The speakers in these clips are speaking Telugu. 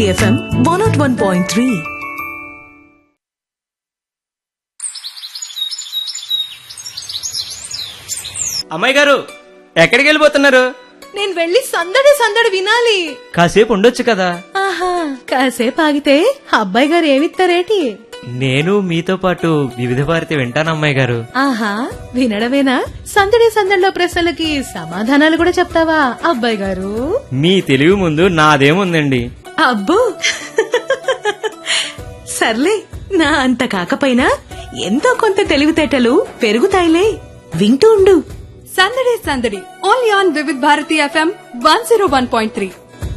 FM one nought one point three అమ్మాయి గారు ఎక్కడికి వెళ్ళిపోతున్నారు నేను వెళ్ళి సందడి సందడి వినాలి కాసేపు ఉండొచ్చు కదా ఆహా కాసేపు ఆగితే అబ్బాయి గారు ఏమిస్తారేటి నేను మీతో పాటు వివిధ భారతి వింటాను అమ్మాయి గారు ఆహా వినడమేనా సందడి సందడిలో ప్రశ్నలకి సమాధానాలు కూడా చెప్తావా అబ్బాయి గారు మీ తెలివి ముందు నాదేముందండి అబ్బో సర్లే నా అంత కాకపోయినా ఎంతో కొంత తెలివితేటలు పెరుగుతాయిలే వింటూ ఉండు సందడి సందడి only on Vividh Bharati FM one zero one point three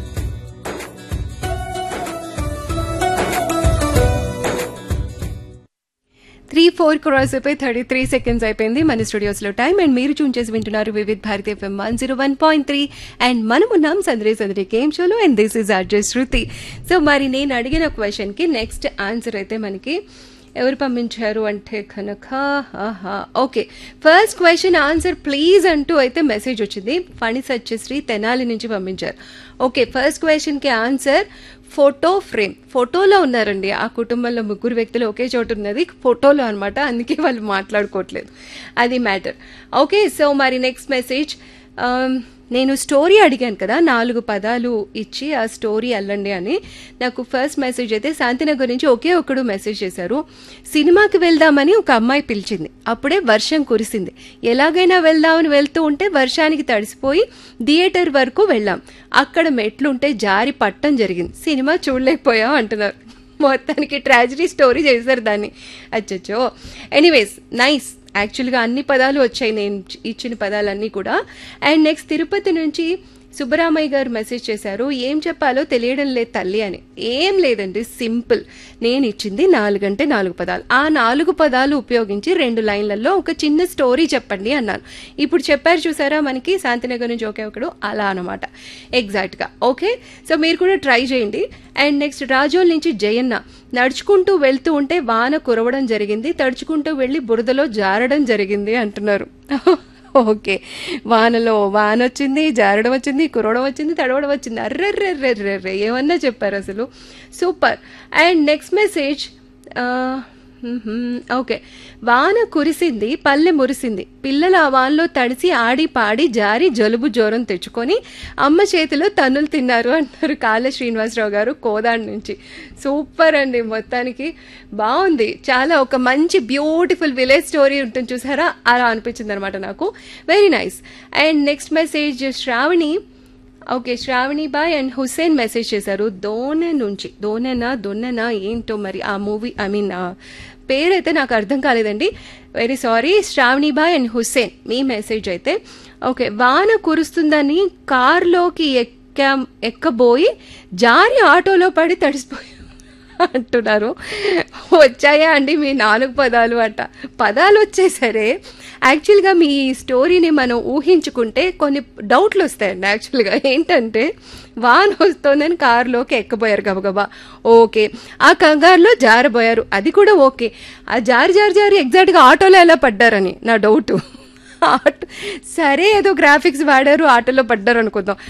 three four cross అయిపోయి థర్టీ త్రీ సెకండ్స్ అయిపోయింది మన స్టూడియోస్ లో టైం అండ్ మీరు చూన్ చేసి వింటున్నారు Vividh Bharati FM one zero one point three and మనం ఉన్నాం సందడి సందడి గేమ్ షోలో and this is RJ Shruti so మరి నేను అడిగిన క్వశ్చన్ కి నెక్స్ట్ ఆన్సర్ అయితే మనకి ఎవరు పంపించారు అంటే కనుక ఆహా okay first question answer please అంటూ అయితే మెసేజ్ వచ్చింది ఫణి సత్యశ్రీ తెనాలి నుంచి పంపించారు ఓకే ఫస్ట్ క్వశ్చన్ కి ఆన్సర్ ఫోటో ఫ్రేమ్ ఫోటోలో ఉన్నారండి ఆ కుటుంబంలో ముగ్గురు వ్యక్తులు ఒకే చోటు ఉన్నది ఫోటోలో అనమాట అందుకే వాళ్ళు మాట్లాడుకోవట్లేదు అది మ్యాటర్ ఓకే సో మరి నెక్స్ట్ మెసేజ్ నేను స్టోరీ అడిగాను కదా నాలుగు పదాలు ఇచ్చి ఆ స్టోరీ అల్లండి అని నాకు ఫస్ట్ మెసేజ్ అయితే శాంతినగర్ నుంచి ఒకే ఒకడు మెసేజ్ చేశారు సినిమాకి వెళ్దామని ఒక అమ్మాయి పిలిచింది అప్పుడే వర్షం కురిసింది ఎలాగైనా వెళ్దామని వెళ్తూ ఉంటే వర్షానికి తడిసిపోయి థియేటర్ వరకు వెళ్ళాం అక్కడ మెట్లుంటే జారి పట్టం జరిగింది సినిమా చూడలేకపోయాం అంటున్నారు మొత్తానికి ట్రాజడీ స్టోరీ చేశారు దాన్ని అచ్చచ్చో ఎనీవేస్ నైస్ యాక్చువల్గా అన్ని పదాలు వచ్చాయి నేను ఇచ్చిన పదాలన్నీ కూడా అండ్ నెక్స్ట్ తిరుపతి నుంచి సుబ్బరామయ్య గారు మెసేజ్ చేశారు ఏం చెప్పాలో తెలియడం లేదు తల్లి అని ఏం లేదండి సింపుల్ నేను ఇచ్చింది నాలుగంటే నాలుగు పదాలు ఆ నాలుగు పదాలు ఉపయోగించి రెండు లైన్లలో ఒక చిన్న స్టోరీ చెప్పండి అన్నాను ఇప్పుడు చెప్పారు చూసారా మనకి శాంతినగర్ నుంచి ఒకే ఒకడు అలా అనమాట ఎగ్జాక్ట్గా ఓకే సో మీరు కూడా ట్రై చేయండి అండ్ నెక్స్ట్ రాజోల్ నుంచి జయన్న నడుచుకుంటూ వెళ్తూ ఉంటే వాన కురవడం జరిగింది తడుచుకుంటూ వెళ్ళి బురదలో జారడం జరిగింది అంటున్నారు ఓకే వానలో వాన వచ్చింది జారడం వచ్చింది కురవడం వచ్చింది తడవడం వచ్చింది అర్రెర్రెర్రెర్రె ఏమన్నా చెప్పారు అసలు super and next message okay వాన కురిసింది పల్లె మురిసింది పిల్లలు ఆ వానలో తడిసి ఆడి పాడి జారి జలుబు జ్వరం తెచ్చుకొని అమ్మ చేతిలో తన్నులు తిన్నారు అంటారు కాళ్ళ శ్రీనివాసరావు గారు కోదాడ్ నుంచి సూపర్ అండి మొత్తానికి బాగుంది చాలా ఒక మంచి బ్యూటిఫుల్ విలేజ్ స్టోరీ ఉంటుంది చూసారా అలా అనిపించింది అనమాట నాకు very nice and next message Shravani okay Shravani Bai and Hussain message చేశారు దోనె నుంచి దోనెనా దొన్నెనా ఏంటో మరి ఆ మూవీ ఐ మీన్ పేరైతే నాకు అర్థం కాలేదండి very sorry Shravani Bai and Hussain మీ మెసేజ్ అయితే ఓకే వాన కురుస్తుందని కార్లోకి ఎక్కా ఎక్కబోయి జారి ఆటోలో పడి తడిసిపోయి అంటున్నారు వచ్చాయా అండి మీ నాలుగు పదాలు అట పదాలు వచ్చేసరే యాక్చువల్గా మీ స్టోరీని మనం ఊహించుకుంటే కొన్ని డౌట్లు వస్తాయండి యాక్చువల్గా ఏంటంటే వాన్ వస్తోందని కారులోకి ఎక్కబోయారు గబగబా ఓకే ఆ కంగారులో జారబోయారు అది కూడా ఓకే ఆ జారి జారి జారి ఎగ్జాక్ట్గా ఆటోలో ఎలా పడ్డారని నా డౌట్ ఆటో సరే ఏదో గ్రాఫిక్స్ వాడారు ఆటోలో పడ్డారు అనుకుందాం